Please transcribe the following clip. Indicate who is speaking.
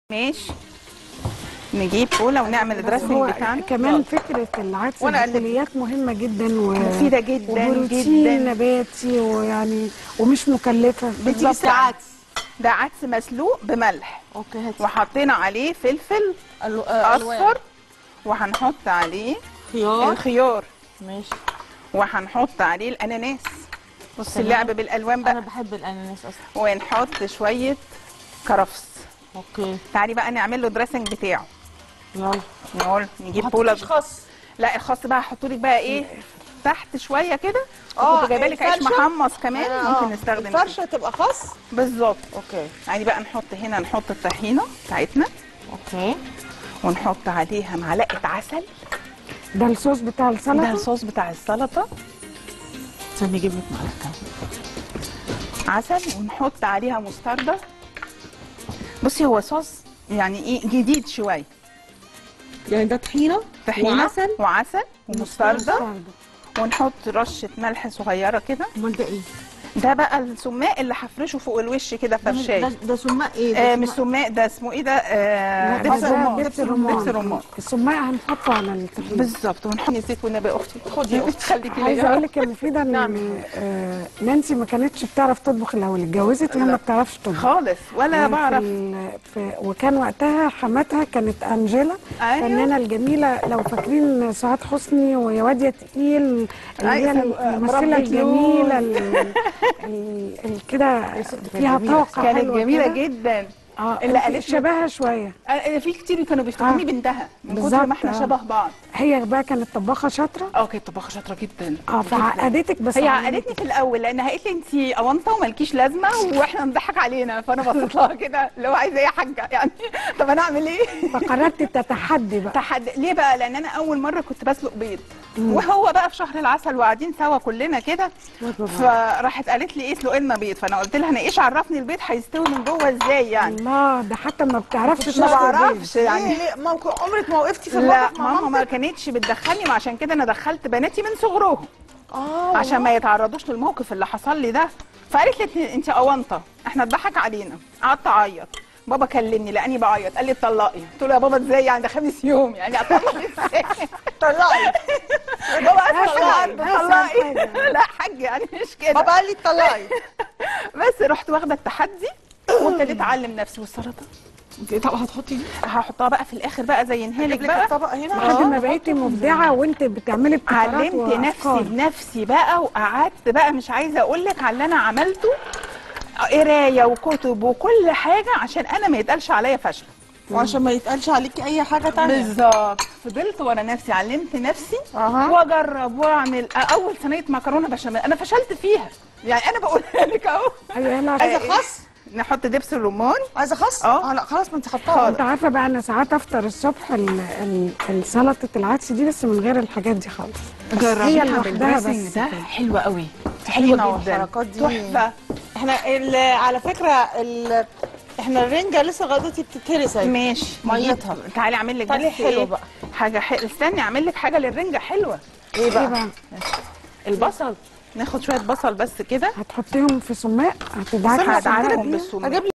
Speaker 1: ماشي نجيب بوله ونعمل الدريسنج
Speaker 2: هو
Speaker 1: بتاعنا
Speaker 2: كمان فكره العدس
Speaker 1: وأنا أقلب.
Speaker 2: البقوليات مهمه جدا و...
Speaker 1: مفيدة جداً
Speaker 2: وبروتين
Speaker 1: جداً.
Speaker 2: نباتي ويعني ومش مكلفه
Speaker 1: بالظبط
Speaker 3: بس عدس
Speaker 1: ده عدس مسلوق بملح
Speaker 3: اوكي هاتي
Speaker 1: وحطينا عليه فلفل
Speaker 3: ألو... آه، ألوان.
Speaker 1: اصفر وهنحط عليه
Speaker 3: خيار
Speaker 1: الخيار
Speaker 3: ماشي
Speaker 1: وهنحط عليه الاناناس بص
Speaker 3: تمام.
Speaker 1: اللعب بالالوان
Speaker 3: انا
Speaker 1: بقى
Speaker 3: بحب الاناناس اصلا
Speaker 1: ونحط شويه كرفس
Speaker 3: اوكي
Speaker 1: تعالي بقى نعمل له دريسنج بتاعه
Speaker 3: يلا
Speaker 1: نقول نجيب
Speaker 3: ما
Speaker 1: بوله
Speaker 3: حطيتيش خس
Speaker 1: لا الخاص بقى هحط لك بقى ايه تحت شويه كده
Speaker 4: آه،
Speaker 1: كنت جايبه لك عيش
Speaker 4: الفرشة؟
Speaker 1: محمص كمان
Speaker 4: آه،
Speaker 1: ممكن نستخدم كده.
Speaker 4: الفرشه تبقى خاص
Speaker 1: بالظبط
Speaker 4: اوكي
Speaker 1: يعني بقى نحط هنا نحط الطحينه بتاعتنا
Speaker 3: اوكي
Speaker 1: ونحط عليها معلقه عسل
Speaker 2: ده الصوص بتاع
Speaker 1: ده
Speaker 2: السلطه
Speaker 1: الصوص بتاع السلطه
Speaker 3: استني اجيب لك معلقه
Speaker 1: عسل ونحط عليها مستردة بصي هو صوص يعني ايه جديد شويه
Speaker 3: يعني ده طحينه
Speaker 1: طحينه
Speaker 3: وعسل
Speaker 1: وعسل ومستردة
Speaker 2: مستردة.
Speaker 1: ونحط رشه ملح صغيره كده
Speaker 3: امال ده ايه؟
Speaker 1: ده بقى السماق اللي هفرشه فوق الوش كده
Speaker 3: ده,
Speaker 1: فرشايه
Speaker 3: ده, ده سماق ايه؟ ده
Speaker 1: آه مش
Speaker 3: سماق-
Speaker 1: سماق ده اسمه ايه ده آه
Speaker 2: لا،
Speaker 1: دبس
Speaker 2: ده
Speaker 1: رمان
Speaker 2: دبس الرمان
Speaker 1: دبس رمان
Speaker 2: السماق هنحطه على الطحينه
Speaker 1: بالظبط ونحط زيت والنبي يا اختي خدي يا اختي خليكي
Speaker 2: عايزه اقول
Speaker 1: ليا
Speaker 2: لك يا مفيده ان آه، نانسي ما كانتش بتعرف تطبخ الاول اتجوزت وهي ما
Speaker 1: لا.
Speaker 2: بتعرفش تطبخ
Speaker 1: خالص ولا
Speaker 2: في
Speaker 1: بعرف
Speaker 2: ال- في وكان وقتها حماتها كانت انجيلا
Speaker 1: أيوة.
Speaker 2: الفنانه الجميله لو فاكرين سعاد حسني ويا واديه تقيل اللي هي
Speaker 1: أيوة،
Speaker 2: الممثله
Speaker 1: مربي
Speaker 2: الجميله ال- ال- ال- كده فيها طاقه
Speaker 1: كانت
Speaker 2: حلوة
Speaker 1: جميله
Speaker 2: كده.
Speaker 1: جدا
Speaker 2: اه
Speaker 1: اللي
Speaker 2: اللي
Speaker 1: قالت لي-
Speaker 2: شبهها شويه
Speaker 1: آه، في كتير كانوا بيفتكروني
Speaker 2: آه.
Speaker 1: بنتها من كتر
Speaker 2: بالظبط،
Speaker 1: ما احنا
Speaker 2: آه.
Speaker 1: شبه بعض
Speaker 2: هي بقى كانت طباخه شاطره
Speaker 1: اه كانت طباخه شاطره جدا
Speaker 2: اه فعقدتك بس
Speaker 1: هي
Speaker 2: علمتك.
Speaker 1: عقدتني في الاول لانها قالت لي انت اونطه ومالكيش لازمه واحنا نضحك علينا فانا بصيت لها كده اللي هو عايزه ايه يا حاجه يعني طب انا اعمل ايه؟
Speaker 2: فقررت تتحدي بقى
Speaker 1: تحدي ليه بقى؟ لان انا اول مره كنت بسلق بيض وهو بقى في شهر العسل وقاعدين سوا كلنا كده فراحت قالت لي ايه اسلق لنا بيض فانا قلت لها انا ايش عرفني البيض هيستوي من جوه ازاي يعني
Speaker 2: الله ده حتى ما بتعرفش
Speaker 1: ما
Speaker 2: تسلق بيض.
Speaker 1: بعرفش يعني
Speaker 4: ليه ليه ما كو- عمرك ما وقفتي في
Speaker 1: لا
Speaker 4: المطبخ مع
Speaker 1: ماما ما
Speaker 4: مامتك
Speaker 1: كانتش بتدخلني وعشان كده انا دخلت بناتي من صغرهم
Speaker 4: اه
Speaker 1: عشان ما يتعرضوش للموقف اللي حصل لي ده فقالت لي انت اونطه احنا اتضحك علينا قعدت اعيط بابا كلمني لاني بعيط قال لي اتطلقي قلت له يا بابا ازاي يعني ده خامس يوم يعني اطلق ازاي
Speaker 4: طلقي
Speaker 1: بابا اسف
Speaker 2: طلقي.
Speaker 1: طلقي لا حاج يعني مش كده
Speaker 4: بابا قال لي طلقي
Speaker 1: بس رحت واخده التحدي وابتديت اعلم نفسي والسلطه
Speaker 3: طب هتحطي دي؟
Speaker 1: هحطها بقى في الاخر بقى زينها لك
Speaker 4: اجيب لك
Speaker 1: بقى
Speaker 4: الطبق هنا
Speaker 2: لحد ما بقيتي مبدعه وانت بتعملي ابتكارات
Speaker 1: علمت نفسي
Speaker 2: وأفكار.
Speaker 1: بنفسي بقى وقعدت بقى مش عايزه اقول لك على اللي انا عملته قرايه وكتب وكل حاجه عشان انا ما يتقالش عليا فاشله
Speaker 4: وعشان ما يتقالش عليكي اي حاجه تانية
Speaker 1: بالظبط فضلت ورا نفسي علمت نفسي
Speaker 4: أها.
Speaker 1: واجرب واعمل اول صينيه مكرونه بشاميل انا فشلت فيها يعني انا بقولها لك اهو
Speaker 2: ايوه يلا
Speaker 4: عايزه خس
Speaker 1: نحط دبس الرمان
Speaker 4: عايزه خس
Speaker 1: آه.
Speaker 4: اه لا خلاص ما انت حطاها
Speaker 2: انت عارفه بقى انا ساعات افطر الصبح ال- ال- السلطه العدس دي بس من غير الحاجات دي خالص
Speaker 1: جربيها
Speaker 2: لوحدها
Speaker 1: بالدريسنج
Speaker 2: بس
Speaker 1: ده
Speaker 2: كده.
Speaker 1: حلوه قوي
Speaker 4: حلوة
Speaker 1: حلوه
Speaker 4: جدا.
Speaker 1: جدا
Speaker 4: الحركات دي.
Speaker 1: تحفه
Speaker 4: احنا ال- على فكره ال... احنا الرنجه لسه لغايه دلوقتي بتتهرس اهي
Speaker 1: ماشي
Speaker 4: ميتها.
Speaker 1: نجيب- تعالي اعمل لك
Speaker 4: تعالي
Speaker 1: بس
Speaker 4: حلو
Speaker 1: إيه؟
Speaker 4: بقى.
Speaker 1: حاجه حلوه استني اعمل لك حاجه للرنجه حلوه
Speaker 4: ايه
Speaker 2: ايه
Speaker 4: بقى
Speaker 2: بقى
Speaker 1: البصل ناخد شويه بصل بس كده
Speaker 2: هتحطيهم في سماق هتدعكي
Speaker 1: هدعكهم
Speaker 2: السماق دي
Speaker 1: بالسماق
Speaker 4: اجيب